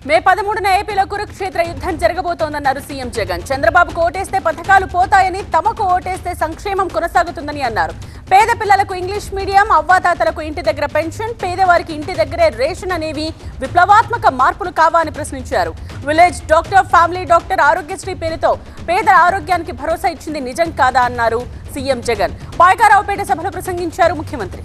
మే పదమూడున ఏపీలో కురుక్షేత్ర యుద్ధం జరగబోతోందన్నారు సీఎం జగన్ చంద్రబాబుకు ఓటేస్తే పథకాలు పోతాయని తమకు ఓటేస్తే సంక్షేమం కొనసాగుతుందని అన్నారు పేద పిల్లలకు ఇంగ్లీష్ మీడియం అవ్వాతాతలకు ఇంటి దగ్గర పెన్షన్ పేదవారికి ఇంటి దగ్గరే రేషన్ అనేవి విప్లవాత్మక మార్పులు కావా అని ప్రశ్నించారు village doctor family doctor Aarogyasri పేరుతో పేదల ఆరోగ్యానికి భరోసా ఇచ్చింది నిజం కాదా అన్నారు సీఎం జగన్ పాయకారావుపేట సభలో ప్రసంగించారు ముఖ్యమంత్రి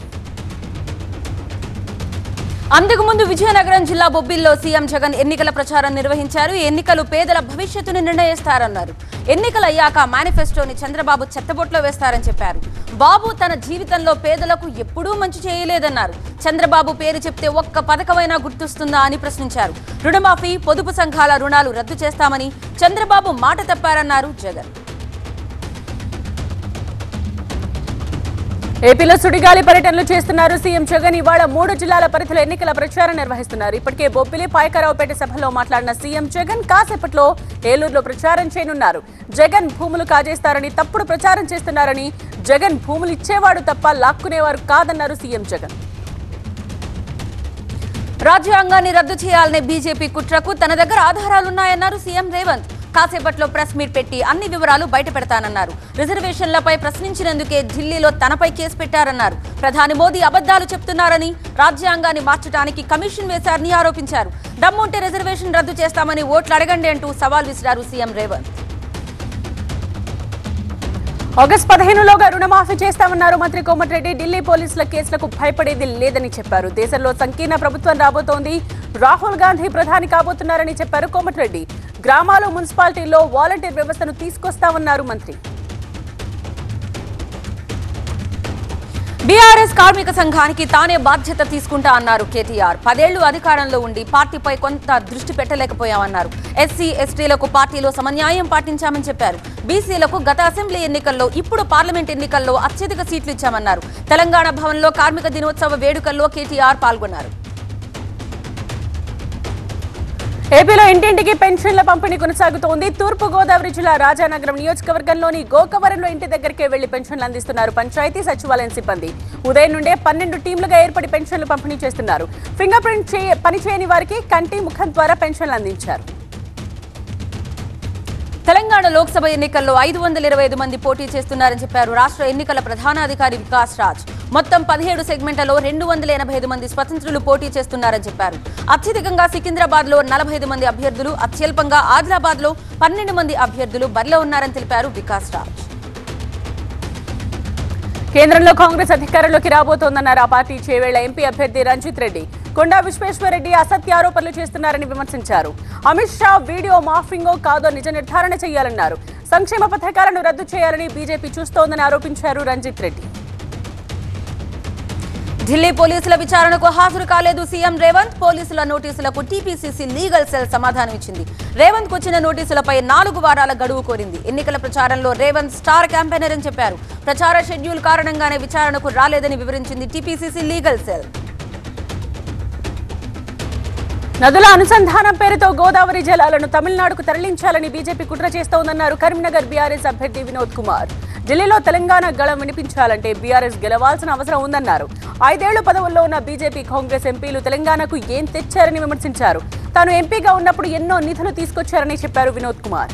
అందుకు ముందు విజయనగరం జిల్లా బొబ్బిల్లో సీఎం జగన్ ఎన్నికల ప్రచారం నిర్వహించారు ఈ ఎన్నికలు పేదల భవిష్యత్తును నిర్ణయిస్తారన్నారు ఎన్నికలు అయ్యాక మేనిఫెస్టోని చంద్రబాబు చెత్తబొట్లో వేస్తారని చెప్పారు బాబు తన జీవితంలో పేదలకు ఎప్పుడూ మంచి చేయలేదన్నారు చంద్రబాబు పేరు చెప్తే ఒక్క పథకమైనా గుర్తొస్తుందా అని ప్రశ్నించారు రుణమాఫీ పొదుపు సంఘాల రుణాలు రద్దు చేస్తామని చంద్రబాబు మాట తప్పారన్నారు జగన్ ఏపీలో సుడిగాలి పర్యటనలు చేస్తున్నారు సీఎం జగన్ ఇవాళ మూడు జిల్లాల పరిధిలో ఎన్నికల ప్రచారం నిర్వహిస్తున్నారు ఇప్పటికే బొబ్బిలి పాయకరావుపేట సభలో మాట్లాడిన సీఎం జగన్ కాసేపట్లో ఏలూరులో ప్రచారం చేయనున్నారు జగన్ భూములు కాజేస్తారని తప్పుడు ప్రచారం చేస్తున్నారని జగన్ భూములు ఇచ్చేవాడు తప్ప లాక్కునేవారు కాదన్నారు సీఎం జగన్ రాజ్యాంగాన్ని రద్దు చేయాలనే బీజేపీ కుట్రకు తన దగ్గర ఆధారాలున్నాయన్నారు సీఎం రేవంత్ కాసేపట్లో ప్రెస్ మీట్ పెట్టి అన్ని వివరాలు బయట పెడతానన్నారు రిజర్వేషన్లపై ప్రశ్నించినందుకే ఢిల్లీలో తనపై కేసు పెట్టారన్నారు ప్రధాని మోదీ అబద్ధాలు చెప్తున్నారని రాజ్యాంగాన్ని మార్చడానికి కమిషన్ వేశారని ఆరోపించారు దమ్ముంటే రిజర్వేషన్ రద్దు చేస్తామని ఓట్లు అడగండి అంటూ సవాల్ విసిరారు సీఎం రేవంత్ ఆగస్టు పదిహేనులోగా రుణమాఫీ చేస్తామన్నారు మంత్రి కోమటిరెడ్డి ఢిల్లీ పోలీసుల కేసులకు భయపడేది లేదని చెప్పారు దేశంలో సంకీర్ణ ప్రభుత్వం రాబోతోంది రాహుల్ గాంధీ ప్రధాని కాబోతున్నారని చెప్పారు కోమటిరెడ్డి గ్రామాలు మున్సిపాలిటీల్లో వాలంటీర్ వ్యవస్థను తీసుకొస్తామన్నారు మంత్రి బీఆర్ఎస్ కార్మిక సంఘానికి తానే బాధ్యత తీసుకుంటా అన్నారు కేటీఆర్ పదేళ్లు అధికారంలో ఉండి పార్టీపై కొంత దృష్టి పెట్టలేకపోయామన్నారు ఎస్సీ ఎస్టీలకు పార్టీలో సమన్యాయం పాటించామని చెప్పారు బీసీలకు గత అసెంబ్లీ ఎన్నికల్లో ఇప్పుడు పార్లమెంట్ ఎన్నికల్లో అత్యధిక సీట్లు ఇచ్చామన్నారు తెలంగాణ భవన్లో కార్మిక దినోత్సవ వేడుకల్లో కేటీఆర్ పాల్గొన్నారు ఏపీలో ఇంటింటికి పెన్షన్ల పంపిణీ కొనసాగుతోంది తూర్పు గోదావరి జిల్లా రాజానగరం నియోజకవర్గంలోని గోకవరంలో ఇంటి దగ్గరికే వెళ్లి పెన్షన్లు అందిస్తున్నారు పంచాయతీ సచివాలయం సిబ్బంది ఉదయం నుండే పన్నెండు టీంలుగా ఏర్పడి పెన్షన్లు పంపిణీ చేస్తున్నారు ఫింగర్ ప్రింట్ చేయ- పనిచేయని వారికి కంటి ముఖం ద్వారా పెన్షన్లు అందించారు తెలంగాణ లోక్సభ ఎన్నికల్లో ఐదు వందల ఇరవై ఐదు మంది పోటీ చేస్తున్నారని చెప్పారు రాష్ట్ర ఎన్నికల ప్రధానాధికారి వికాస్ రాజ్ మొత్తం పదిహేడు సెగ్మెంట్లలో రెండు వందల ఎనభై ఐదు మంది స్వతంత్రులు పోటీ చేస్తున్నారని చెప్పారు అత్యధికంగా సికింద్రాబాద్ లో నలభై ఐదు మంది అభ్యర్థులు అత్యల్పంగా ఆదిలాబాద్ లో పన్నెండు మంది అభ్యర్థులు బరిలో ఉన్నారని తెలిపారు వికాస్ రాజ్ కేంద్రంలో కాంగ్రెస్ అధికారంలోకి రాబోతోందన్నారు ఆ పార్టీ చేవేళ్ల ఎంపీ అభ్యర్థి రంజిత్ రెడ్డి కొండా విశ్వేశ్వరరెడ్డి అసత్య ఆరోపణలు చేస్తున్నారని విమర్శించారు అమిత్ షా వీడియో మాఫింగో కాదో నిజ నిర్ధారణ చేయాలన్నారు సంక్షేమ పథకాలను రద్దు చేయాలని బీజేపీ చూస్తోందని ఆరోపించారు రంజిత్ రెడ్డి ఢిల్లీ పోలీసుల విచారణకు హాజరు కాలేదు సీఎం రేవంత్ పోలీసుల నోటీసులకు టీపీసీసీ లీగల్ సెల్ సమాధానం ఇచ్చింది రేవంత్ వచ్చిన నోటీసులపై నాలుగు వారాల గడువు కోరింది ఎన్నికల ప్రచారంలో రేవంత్ స్టార్ క్యాంపెయినర్ అని చెప్పారు ప్రచార షెడ్యూల్ కారణంగానే విచారణకు రాలేదని వివరించింది టీపీసీసీ లీగల్ సెల్ నదుల అనుసంధానం పేరుతో గోదావరి జలాలను తమిళనాడుకు తరలించాలని బీజేపీ కుట్ర చేస్తోందన్నారు కరీంనగర్ బీఆర్ఎస్ అభ్యర్థి వినోద్ కుమార్ ఢిల్లీలో తెలంగాణ గళం వినిపించాలంటే బీఆర్ఎస్ గెలవాల్సిన అవసరం ఉందన్నారు ఐదేళ్లు పదవుల్లో ఉన్న బీజేపీ కాంగ్రెస్ ఎంపీలు తెలంగాణకు ఏం తెచ్చారని విమర్శించారు తాను ఎంపీగా ఉన్నప్పుడు ఎన్నో నిధులు తీసుకొచ్చారని చెప్పారు వినోద్ కుమార్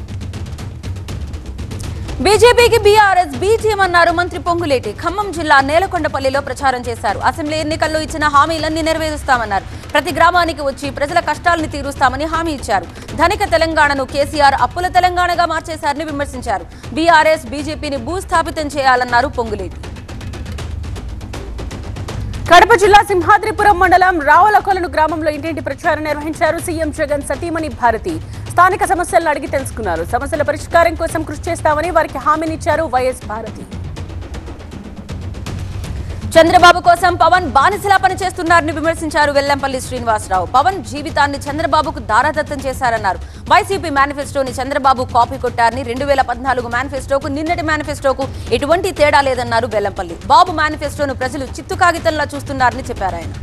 బీజేపీకి బీఆర్ఎస్ బీటీఎం అన్నారు మంత్రి పొంగులేటి ఖమ్మం జిల్లా నేలకొండపల్లిలో ప్రచారం చేశారు అసెంబ్లీ ఎన్నికల్లో ఇచ్చిన హామీలన్నీ నెరవేరుస్తామన్నారు ప్రతి గ్రామానికి వచ్చి ప్రజల కష్టాల్ని తీరుస్తామని హామీ ఇచ్చారు ధనిక తెలంగాణను కేసీఆర్ అప్పుల తెలంగాణగా మార్చేశారని విమర్శించారు బీఆర్ఎస్ బీజేపీని భూస్థాపితం చేయాలన్నారు పొంగులేటి కడప జిల్లా సింహాద్రిపురం మండలం రావులకొలను గ్రామంలో ఇంటింటి ప్రచారం నిర్వహించారు సీఎం జగన్ సతీమణి భారతి స్థానిక సమస్యలను అడిగి తెలుసుకున్నారు సమస్యల పరిష్కారం కోసం కృషి చేస్తామని వారికి హామీనిచ్చారు వైఎస్ భారతి చంద్రబాబు కోసం పవన్ బానిసలా పనిచేస్తున్నారని విమర్శించారు వెల్లంపల్లి శ్రీనివాసరావు పవన్ జీవితాన్ని చంద్రబాబుకు దారాదత్తం చేశారన్నారు వైసీపీ మేనిఫెస్టోని చంద్రబాబు కాపీ కొట్టారని రెండు వేల పద్నాలుగు మేనిఫెస్టోకు నిన్నటి మేనిఫెస్టోకు ఎటువంటి తేడా లేదన్నారు వెల్లంపల్లి బాబు మేనిఫెస్టోను ప్రజలు చిత్తు కాగితంలా చూస్తున్నారని చెప్పారు ఆయన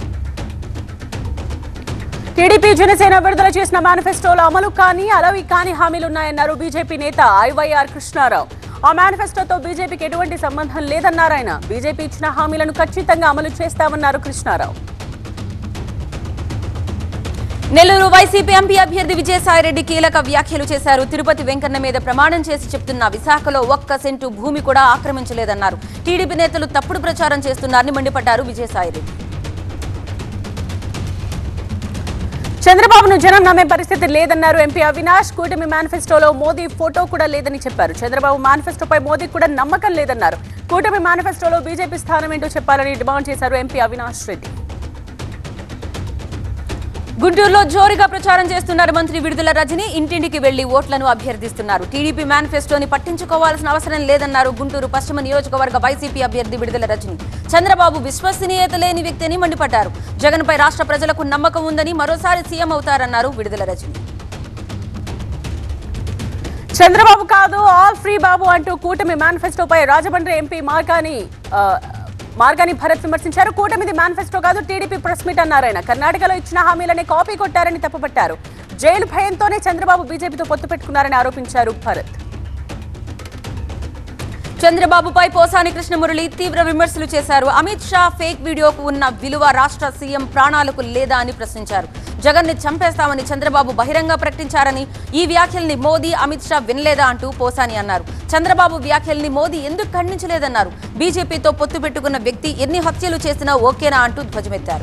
టీడీపీ జనసేన విడుదల చేసిన మేనిఫెస్టోలో అమలు కాని అలవి కాని హామీలున్నాయన్నారు బీజేపీ నేత ఐవైఆర్ కృష్ణారావు ఆ మేనిఫెస్టోతో బీజేపీకి ఎటువంటి సంబంధం లేదన్నారు ఆయన బీజేపీ ఇచ్చిన హామీలను ఖచ్చితంగా అమలు చేస్తామన్నారు కృష్ణారావు నెల్లూరు వైసీపీ ఎంపీ అభ్యర్థి విజయసాయిరెడ్డి కీలక వ్యాఖ్యలు చేశారు తిరుపతి వెంకన్న మీద ప్రమాణం చేసి చెప్తున్న విశాఖలో ఒక్క సెంటు భూమి కూడా ఆక్రమించలేదన్నారు టీడీపీ నేతలు తప్పుడు ప్రచారం చేస్తున్నారని మండిపడ్డారు విజయసాయిరెడ్డి చంద్రబాబును జనం నమ్మే పరిస్థితి లేదన్నారు ఎంపీ అవినాష్ కూటమి మేనిఫెస్టోలో మోదీ ఫోటో కూడా లేదని చెప్పారు చంద్రబాబు మేనిఫెస్టోపై మోదీ కూడా నమ్మకం లేదన్నారు కూటమి మేనిఫెస్టోలో బీజేపీ స్థానం ఏంటో చెప్పాలని డిమాండ్ చేశారు ఎంపీ అవినాష్ రెడ్డి గుంటూరులో జోరుగా ప్రచారం చేస్తున్నారు మంత్రి విడుదల రజని ఇంటింటికి వెళ్లి ఓట్లను అభ్యర్థిస్తున్నారు టీడీపీ మేనిఫెస్టోని పట్టించుకోవాల్సిన అవసరం లేదన్నారు గుంటూరు పశ్చిమ నియోజకవర్గ వైసీపీ అభ్యర్థి విడుదల రజని చంద్రబాబు విశ్వసనీయత లేని వ్యక్తి అని మండిపడ్డారు జగన్పై రాష్ట్ర ప్రజలకు నమ్మకం ఉందని మరోసారి సీఎం అవుతారన్నారు విడుదల రజని చంద్రబాబు కాదు ఆల్ ఫ్రీ బాబు అంటూ కూటమి మేనిఫెస్టోపై రాజమండ్రి ఎంపీ మార్గాని ఆ, మార్గాని భరత్ విమర్శించారు కూటమిది మేనిఫెస్టో కాదు టీడీపీ ప్రెస్ మీట్ అన్నారు ఆయన కర్ణాటకలో ఇచ్చిన హామీలని కాపీ కొట్టారని తప్పుపట్టారు జైలు భయంతోనే చంద్రబాబు బీజేపీతో పొత్తు పెట్టుకున్నారని ఆరోపించారు భరత్ చంద్రబాబుపై పోసాని కృష్ణమురళి తీవ్ర విమర్శలు చేశారు అమిత్ షా ఫేక్ వీడియోకు ఉన్న విలువ రాష్ట్ర సీఎం ప్రాణాలకు లేదా అని ప్రశ్నించారు జగన్ ని చంపేస్తామని చంద్రబాబు బహిరంగ ప్రకటించారని ఈ వ్యాఖ్యల్ని మోదీ అమిత్ షా వినలేదా అంటూ పోసాని అన్నారు చంద్రబాబు వ్యాఖ్యల్ని మోదీ ఎందుకు ఖండించలేదన్నారు బీజేపీతో పొత్తు పెట్టుకున్న వ్యక్తి ఎన్ని హత్యలు చేసినా ఓకేనా అంటూ ధ్వజమెత్తారు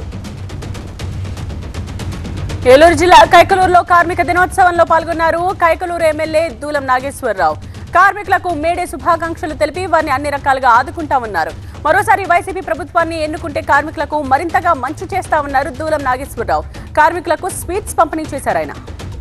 ఏలూరు జిల్లా కైకలూరులో కార్మిక దినోత్సవంలో పాల్గొన్నారు కైకలూరు ఎమ్మెల్యే దూలం నాగేశ్వరరావు కార్మికులకు మేడే శుభాకాంక్షలు తెలిపి వారిని అన్ని రకాలుగా ఆదుకుంటామన్నారు మరోసారి వైసీపీ ప్రభుత్వాన్ని ఎన్నుకుంటే కార్మికులకు మరింతగా మంచి చేస్తామన్నారు దూలం నాగేశ్వరరావు కార్మికులకు స్వీట్స్ పంపిణీ చేశారు ఆయన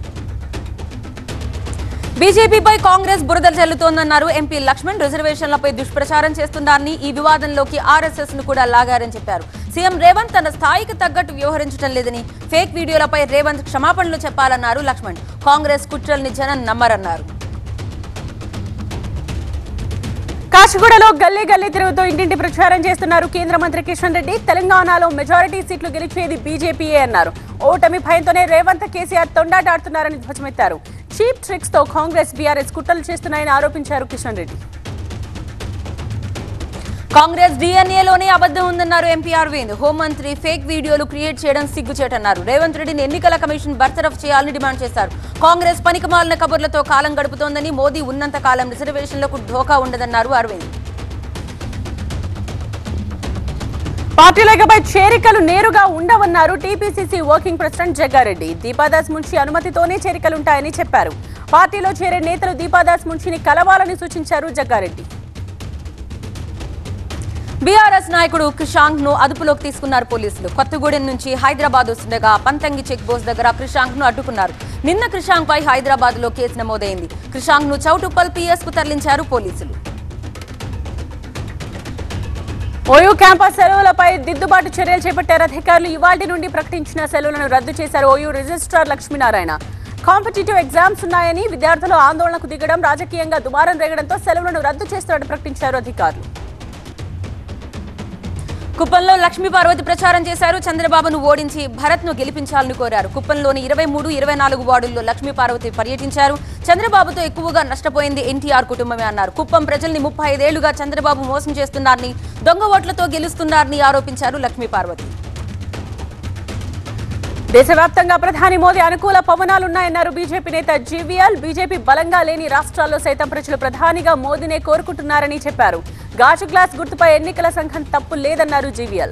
బీజేపీపై కాంగ్రెస్ బురద జల్లుతోందన్నారు ఎంపీ లక్ష్మణ్ రిజర్వేషన్లపై దుష్ప్రచారం చేస్తున్నారని ఈ వివాదంలోకి ఆర్ఎస్ఎస్ ను కూడా లాగారని చెప్పారు సీఎం రేవంత్ తన స్థాయికి తగ్గట్టు వ్యవహరించడం లేదని ఫేక్ వీడియోలపై రేవంత్ క్షమాపణలు చెప్పాలన్నారు లక్ష్మణ్ కాంగ్రెస్ కుట్రల్ని జనం నమ్మరన్నారు కాచిగూడలో గల్లీ గల్లీ తిరుగుతూ ఇంటింటి ప్రచారం చేస్తున్నారు కేంద్ర మంత్రి కిషన్ రెడ్డి తెలంగాణలో మెజారిటీ సీట్లు గెలిచేది బీజేపీయే అన్నారు ఓటమి భయంతోనే రేవంత్ కేసీఆర్ తొండాటాడుతున్నారని ధ్వజమెత్తారు చీప్ ట్రిక్స్ తో కాంగ్రెస్ బీఆర్ఎస్ కుట్రలు చేస్తున్నాయని ఆరోపించారు కిషన్ రెడ్డి కాంగ్రెస్ డిఎన్ఏలోనే అబద్ధం ఉందన్నారు ఎంపీ అరవింద్ హోంమంత్రి ఫేక్ వీడియోలు క్రియేట్ చేయడం సిగ్గుచేటన్నారు రేవంత్ రెడ్డిని ఎన్నికల కమిషన్ బర్తరఫ్ చేయాలని డిమాండ్ చేశారు కాంగ్రెస్ పనికిమాలిన కబుర్లతో కాలం గడుపుతోందని మోదీ ఉన్నంత కాలం రిజర్వేషన్లకు ఢోకా ఉండదన్నారు అరవింద్ పార్టీలో ఇకపై చేరికలు నేరుగా ఉండవన్నారు TPCC working president Jaggareddy Deepadas Munshi అనుమతితోనే చేరికలుంటాయని చెప్పారు పార్టీలో చేరే నేతలు దీపాదాస్ మున్షిని కలవాలని సూచించారు జగ్గారెడ్డి బీఆర్ఎస్ నాయకుడు క్రిషాంక్ ను అదుపులోకి తీసుకున్నారు పోలీసులు కొత్తగూడెం నుంచి హైదరాబాద్ వస్తుండగా పంతంగి చెక్ పోస్ట్ దగ్గర క్రిషాంక్ ను అడ్డుకున్నారు నిన్న క్రిషాంక్ పై హైదరాబాద్ లో కేసు నమోదైంది క్రిషాంక్ ను చౌటుప్పల్ పిఎస్ కు తరలించారు పోలీసులు ఓయూ క్యాంపస్ సెలవులపై దిద్దుబాటు చర్యలు చేపట్టారు అధికారులు ఇవాటి నుండి ప్రకటించిన సెలవులను రద్దు చేశారు OU registrar Lakshminarayana competitive exams ఉన్నాయని విద్యార్థులు ఆందోళనకు దిగడం రాజకీయంగా దుమారం రేగడంతో సెలవులను రద్దు చేస్తున్నట్టు ప్రకటించారు అధికారులు కుప్పంలో లక్ష్మీ పార్వతి ప్రచారం చేశారు చంద్రబాబును ఓడించి భరత్ ను గెలిపించాలని కోరారు కుప్పంలోని ఇరవై మూడు ఇరవై నాలుగు వార్డుల్లో లక్ష్మీ పార్వతి పర్యటించారు చంద్రబాబుతో ఎక్కువగా నష్టపోయింది ఎన్టీఆర్ కుటుంబమే అన్నారు కుప్పం ప్రజల్ని ముప్పై ఐదేళ్లుగా చంద్రబాబు మోసం చేస్తున్నారని దొంగ ఓట్లతో గెలుస్తున్నారని ఆరోపించారు లక్ష్మీ పార్వతి దేశవ్యాప్తంగా ప్రధాని మోదీ అనుకూల పవనాలున్నాయన్నారు బీజేపీ నేత జీవీఎల్ బీజేపీ బలంగా లేని రాష్ట్రాల్లో సైతం ప్రజలు ప్రధానిగా మోదీనే కోరుకుంటున్నారని చెప్పారు గాజు గ్లాస్ గుర్తుపై ఎన్నికల సంఘం తప్పు లేదన్నారు జీవీఎల్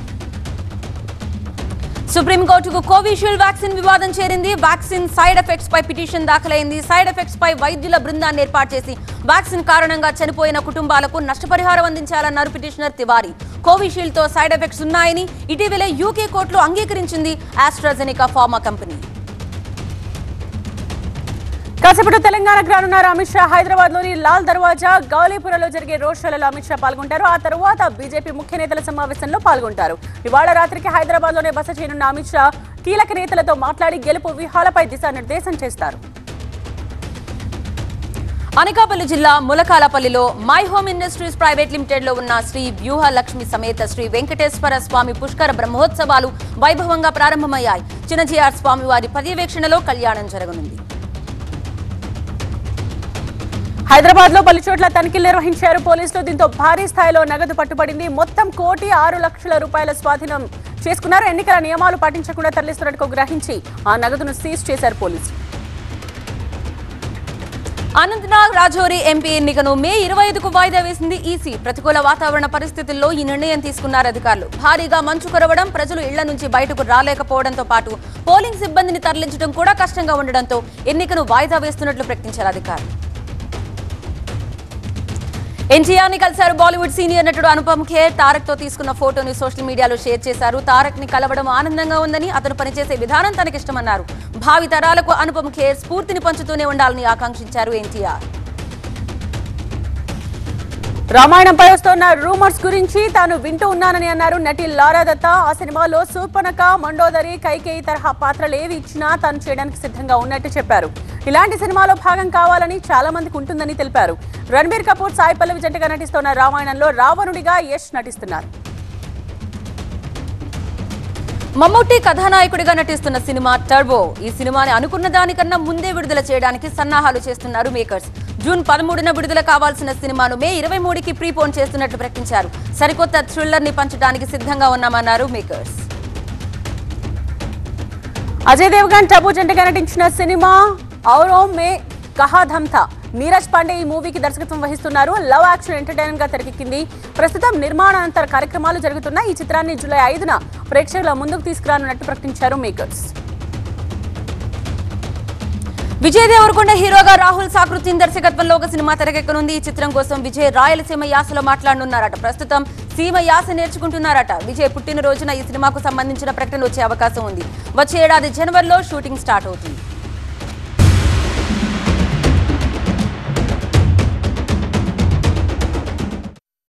సుప్రీంకోర్టుకు కోవిషీల్డ్ వ్యాక్సిన్ వివాదం చేరింది వ్యాక్సిన్ సైడ్ ఎఫెక్ట్స్ పై పిటిషన్ దాఖలైంది సైడ్ ఎఫెక్ట్స్ పై వైద్యుల బృందాన్ని ఏర్పాటు చేసి వ్యాక్సిన్ కారణంగా చనిపోయిన కుటుంబాలకు నష్టపరిహారం అందించాలన్నారు పిటిషనర్ తివారీ కోవిషీల్డ్ తో సైడ్ ఎఫెక్ట్స్ ఉన్నాయని ఇటీవలే యూకే కోర్టులో అంగీకరించింది ఆస్ట్రాజెనికా ఫార్మా కంపెనీ కాసేపటి తెలంగాణకు రానున్నారు అమిత్ షా హైదరాబాద్ లోని లాల్ దర్వాజా గౌలీపురలో జరిగే రోడ్ షోలలో అమిత్ షా పాల్గొంటారు ఆ తర్వాత బీజేపీ ముఖ్య నేతల సమావేశంలో పాల్గొంటారు ఇవాళ రాత్రికి హైదరాబాద్ లోనే బస చేయనున్న అమిత్ షా కీలక నేతలతో మాట్లాడి గెలుపు వ్యూహాలపై దిశానిర్దేశం చేస్తారు అనకాపల్లి జిల్లా ములకాలపల్లిలో My Home Industries Private Limited లో ఉన్న శ్రీ వ్యూహ లక్ష్మి సమేత శ్రీ వెంకటేశ్వర స్వామి పుష్కర బ్రహ్మోత్సవాలు వైభవంగా ప్రారంభమయ్యాయి చిన్నజీఆర్ స్వామి వారి పర్యవేక్షణలో కళ్యాణం జరగనుంది హైదరాబాద్ లో పలు చోట్ల తనిఖీలు నిర్వహించారు పోలీసులు దీంతో భారీ స్థాయిలో నగదు పట్టుబడింది మొత్తం కోటి ఆరు లక్షల రూపాయల స్వాధీనం చేసుకున్నారు ఎన్నికల నియమాలు పాటించకుండా తరలిస్తున్నట్టు గ్రహించి ఆ నగదును సీజ్ చేశారు పోలీసులు అనంతనాగ్ రాజౌరి ఎంపీ ఎన్నికను మే ఇరవై ఐదుకు వాయిదా వేసింది ఈసీ ప్రతికూల వాతావరణ పరిస్థితుల్లో ఈ నిర్ణయం తీసుకున్నారు అధికారులు భారీగా మంచు కురవడం ప్రజలు ఇళ్ల నుంచి బయటకు రాలేకపోవడంతో పాటు పోలింగ్ సిబ్బందిని తరలించడం కూడా కష్టంగా ఉండడంతో ఎన్నికను వాయిదా వేస్తున్నట్లు ప్రకటించారు అధికారులు ఎన్టీఆర్ ని కలిశారు బాలీవుడ్ సీనియర్ నటుడు అనుపమ్ ఖేర్ తారక్ తో తీసుకున్న ఫోటోని సోషల్ మీడియాలో షేర్ చేశారు తారక్ ని కలవడం ఆనందంగా ఉందని అతను పనిచేసే విధానం తనకిష్టమన్నారు భావి తరాలకు అనుపమ్ ఖేర్ స్ఫూర్తిని పంచుతూనే ఉండాలని ఆకాంక్షించారు ఎన్టీఆర్ రామాయణంపై వస్తున్న రూమర్స్ గురించి తాను వింటూ ఉన్నానని అన్నారు నటి లారా దత్త ఆ సినిమాలో శూర్పణక మండోదరి కైకేయి తరహా పాత్రలు ఏవి ఇచ్చినా తాను చేయడానికి సిద్ధంగా ఉన్నట్టు చెప్పారు ఇలాంటి సినిమాలో భాగం కావాలని చాలా మందికి ఉంటుందని తెలిపారు రణబీర్ కపూర్ సాయి పల్లవి జంటగా నటిస్తున్న రామాయణంలో రావణుడిగా యష్ నటిస్తున్నారు మమ్ముట్టి కథానాయకుడిగా నటిస్తున్న సినిమా టర్బో ఈ సినిమాని అనుకున్న దానికన్నా ముందే విడుదల చేయడానికి సన్నాహాలు చేస్తున్నారు మేకర్స్ జూన్ పదమూడున విడుదల కావాల్సిన సినిమాను మే ఇరవై మూడుకి ప్రీపోన్ చేస్తున్నట్లు ప్రకటించారు సరికొత్త థ్రిల్లర్ ని పంచడానికి సిద్ధంగా ఉన్నామన్నారు మేకర్స్ అజయ్ దేవగన్ టబు జంటగా నటించిన సినిమా ఔరో మే కహా ధమ్థా నీరజ్ పాండే ఈ మూవీకి దర్శకత్వం వహిస్తున్నారు లవ్ యాక్షన్ ఎంటర్టైనర్ గా తెరకెక్కింది ప్రస్తుతం నిర్మాణానంతర కార్యక్రమాలు జరుగుతున్న ఈ చిత్రాన్ని జూలై ఐదున ప్రేక్షకుల ముందుకు తీసుకురానున్నట్టు ప్రకటించారు మేకర్స్ విజయ్ దేవరకొండ హీరోగా రాహుల్ సాకృతిన్ దర్శకత్వంలో ఒక సినిమా తెరకెక్కనుంది ఈ చిత్రం కోసం విజయ్ రాయలసీమ యాసలో మాట్లాడనున్నారట ప్రస్తుతం సీమ యాస నేర్చుకుంటున్నారట విజయ్ పుట్టినరోజున ఈ సినిమాకు సంబంధించిన ప్రకటన వచ్చే అవకాశం ఉంది వచ్చే ఏడాది జనవరిలో షూటింగ్ స్టార్ట్ అవుతుంది